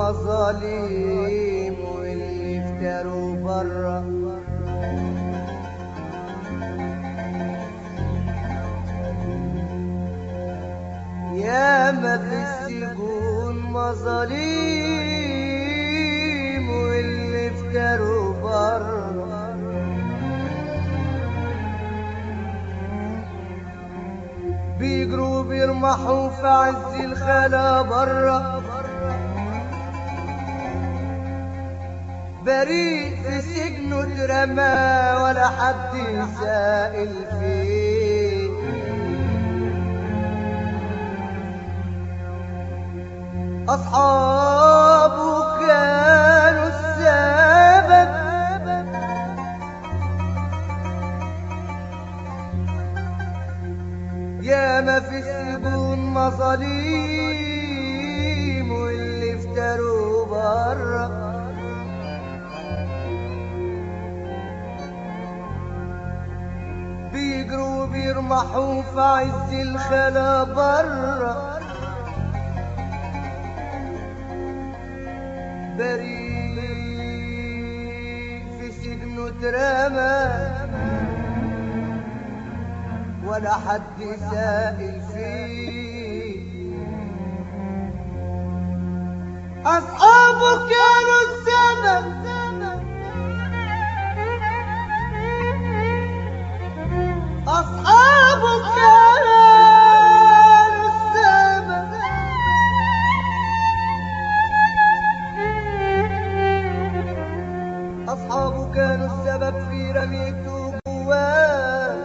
مظاليم واللي افتروا برا يا ما في السجون مظاليم واللي افتروا برا بيجروا بيرمحوا في عز الخلا برا بريء في سجنه اترمى ولا حد سائل فيه أصحابه كانوا السبب يا ما في السجون مظاليم واللي افتروا برا بيجروا بيرمحوا في عز الخلا برا بريء في سجنه اترمى ولا حد سائل فيه أصحابه كانوا السبب أصحابه كانوا السبب أصحابه كانوا السبب في رميته جواه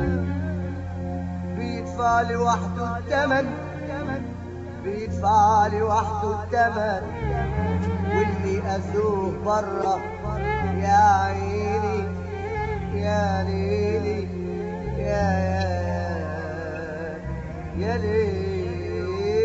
بيدفع لوحده الثمن بيدفع لوحده الثمن واللي أذوه برا يا عيني يا ليلي يا يا يا ليلي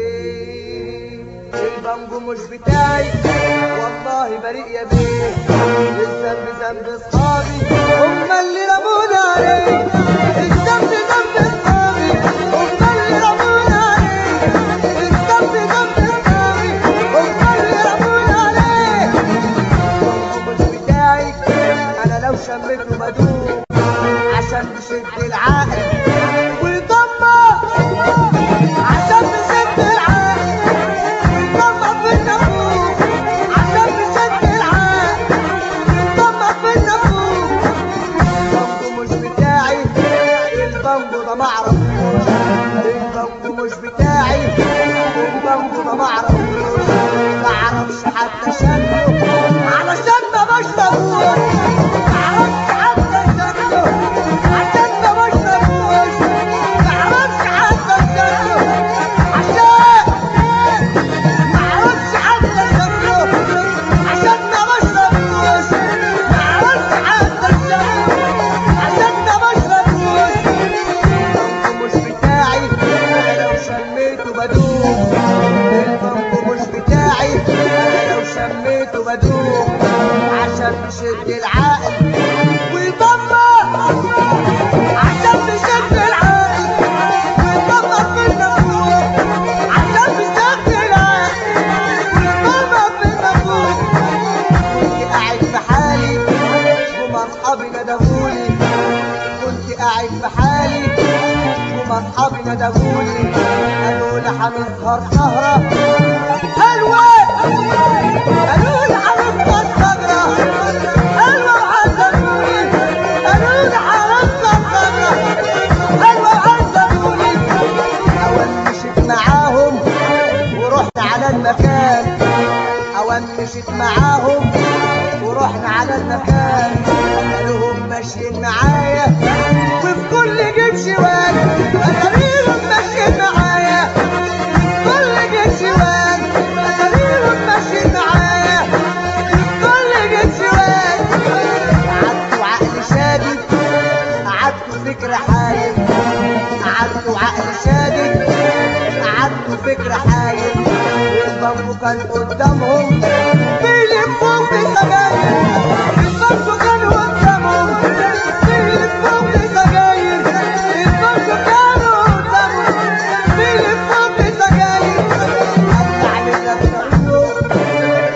البنجو مش بتاعي والله بريء يا بيه الذنب ذنب اصحابي هم اللي رمونا عليه الذنب ذنب اصحابي هم اللي رمونا عليه الذنب ذنب اصحابي هم اللي رمونا عليه البنجو مش بتاعي انا لو شميته بدوم عشان تشد العقل ويطمع عشان تشد العقل ويطمع في النفوس عشان تشد العقل ويطمع في النفوس البنجو مش بتاعي البنجو ده معرفوش البنجو مش بتاعي البنجو ده معرفوش معرفش حتى شكله علشان ما بشربوش معرفش حتى شكله عشان ما بشربوش معرفش حتى شكله عشان معرفش حتى شكله عشان ما بشربوش معرفش حتى شكله عشان ما بشربوش البنجو مش بتاعي انا لو شميته بدوب البنجو مش بتاعي انا لو شميته بدوب عشان تشد العقل ويطمع عشان تشد العقل ويطمع في النفوس عشان تشد العقل ويطمع في النفوس كنت قاعد في حالي وما اصحابي ندهولي كنت قاعد في حالي وما اصحابي ندهولي قالوا لي هنسهر سهرة حلوة قالوا لي هنسهر سهرة حلوة وعزموني قالوا لي هنسهر سهرة حلوة وعزموني أول مشيت معاهم ورحنا على المكان أول مشيت معاهم ورحنا على المكان قالوهم ماشيين معايا وفي كل جيب شوال أتاريهم ماشيين معايا في كل جيب شوال أتاريهم ماشيين معايا في كل جيب شوال قعدت وعقلي شادد قعدت فكرة حايل قعدت وعقلي شادد قعدت فكرة حايل البنك كان قدامهم بيلفوا في سجاير البنك كان قدامهم بيلفوا في سجاير البنك كانوا قدامهم بيلفوا في سجاير قطع علينا الطريق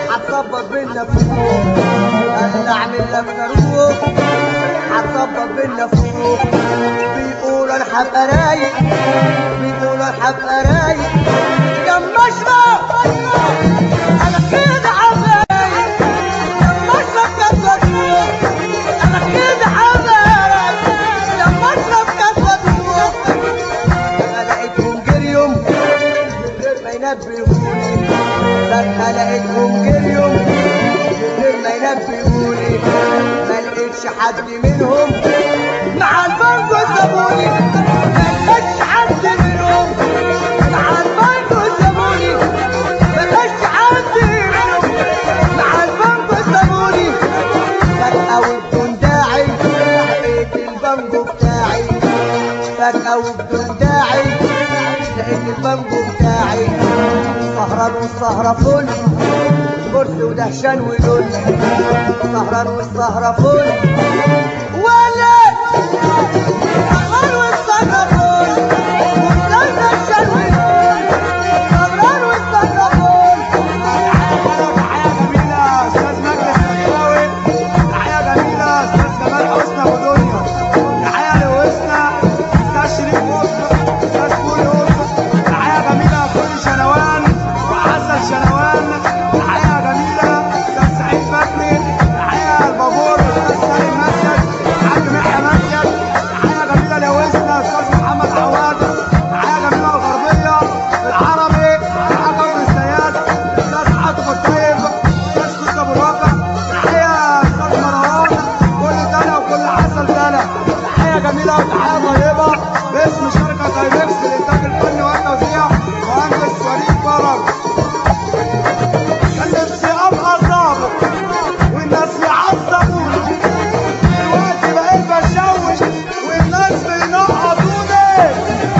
ظبط بينا فروق بيقولوا انا هبقى رايق بيقولوا انا هبقى رايق لما اشرب انا كده هبقى رايق لما اشرب كاس فروق انا كده هبقى رايق لما اشرب كاس فروق لقيتهم جريهم من غير ما ينبهوني فجأة لقيتهم جريهم من غير ما ينبهوني ما لقيتش حد منهم مع البنك سابوني ما لقيتش حد منهم مع البنك سابوني ما لقيتش حد منهم مع البنك سابوني فجأة وبدون داعي لقيت البنجو بتاعي فجأة وبدون داعي لقيت البنجو بتاعي سهران والسهرة فل كرسي ودهشان ولول سهران والسهرة فل ولا سهران والسهرة فل كرسي ودهشان ولول سهران والسهرة فل تحية جميلة أستاذ مجدي الخليلاوي تحية جميلة أستاذ جمال حسني أبو دنيا تحية لوسنا أستاذ شريف قطب أستاذ كوري قطب تحية جميلة كوري شنوان وحسن شنوان تحية جميلة أستاذ سعيد فكري تحية البابور أستاذ سالم مسجد حاج محيى مسجد تحية جميلة لوسنا أستاذ محمد عواد تحية جميلة الغربية العربي تحية كفر الزيات أستاذ عاطف الطيب أستاذ كنت أبو الواقع تحية أستاذ مروان كل تلا وكل عسل تلا تحية جميلة وتحية طيبة باسم شركة تايمكس للإنتاج الفني والتوزيع مهندس وليد فرج كان نفسي أبقى ظابط والناس يعذبوني دلوقتي بقيت بشوش والناس بينقطوني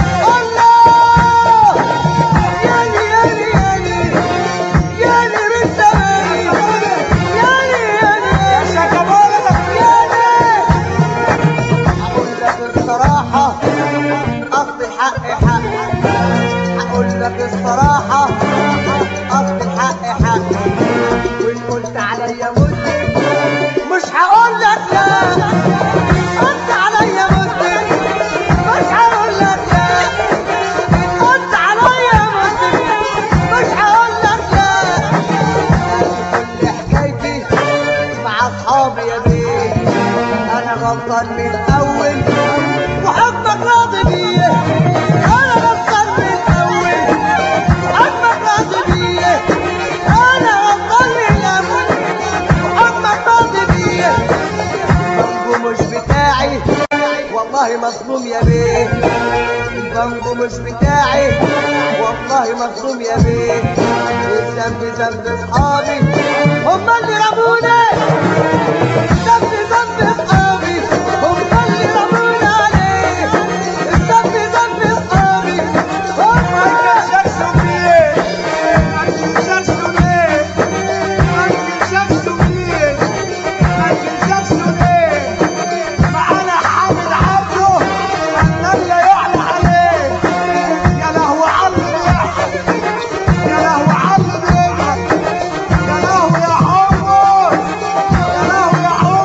الله يالي يالي يالي يالي من زماني يالي يالي يا شكبولة يالي هقول لك الصراحة أصل حق حق هقول لك الصراحة أصل حق حق وإن قلت عليا مسلم مش هقول لك لا قلت عليا مسلم مش هقول لك لا إن قلت عليا مسلم مش هقول لك لا كل حكايتي مع اصحابي يا بيه انا غلطان من الاول وحبك راضي بيه انا غلطان من الاول وحبك راضي بيه انا غلطان من الاول وحبك راضي بيه البنجو مش بتاعي والله مظلوم يا بيه البنجو مش بتاعي والله مظلوم يا بيه الذنب ذنب اصحابي هم اللي رموني الذنب ذنب اصحابي هم اللي رموني عليه الذنب ذنب اصحابي هم مايكل جاكسون ليه؟ مايكل جاكسون ليه؟ مايكل جاكسون ليه؟ مايكل جاكسون ليه؟ معانا حامد عبده فنان لا يعلى عليه يا لهوي على اللي بيحصل يا لهوي على اللي بيجرى يا لهوي يا حمص يا لهوي يا حمص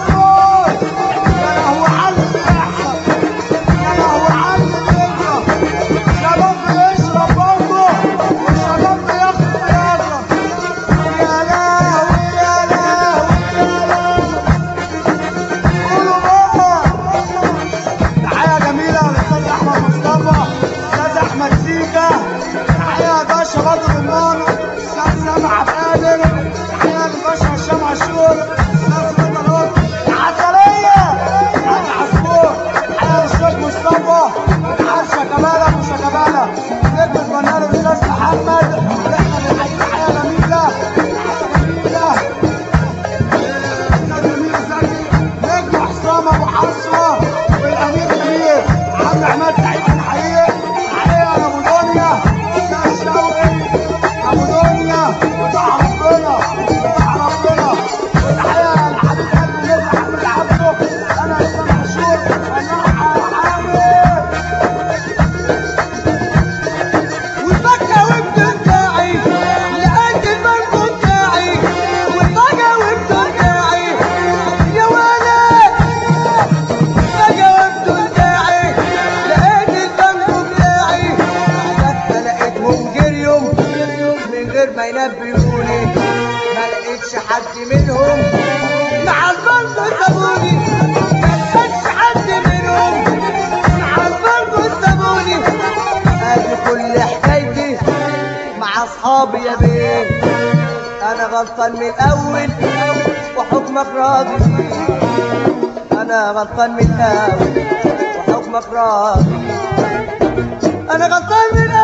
ينبهوني ما لقيتش حد منهم مع البرد سابوني ما لقيتش حد منهم مع البرد سابوني ادي كل حكايتي مع اصحابي يا بيه انا غلطان من الاول وحكمك راضي فيه انا غلطان من الاول وحكمك راضي انا غلطان من الاول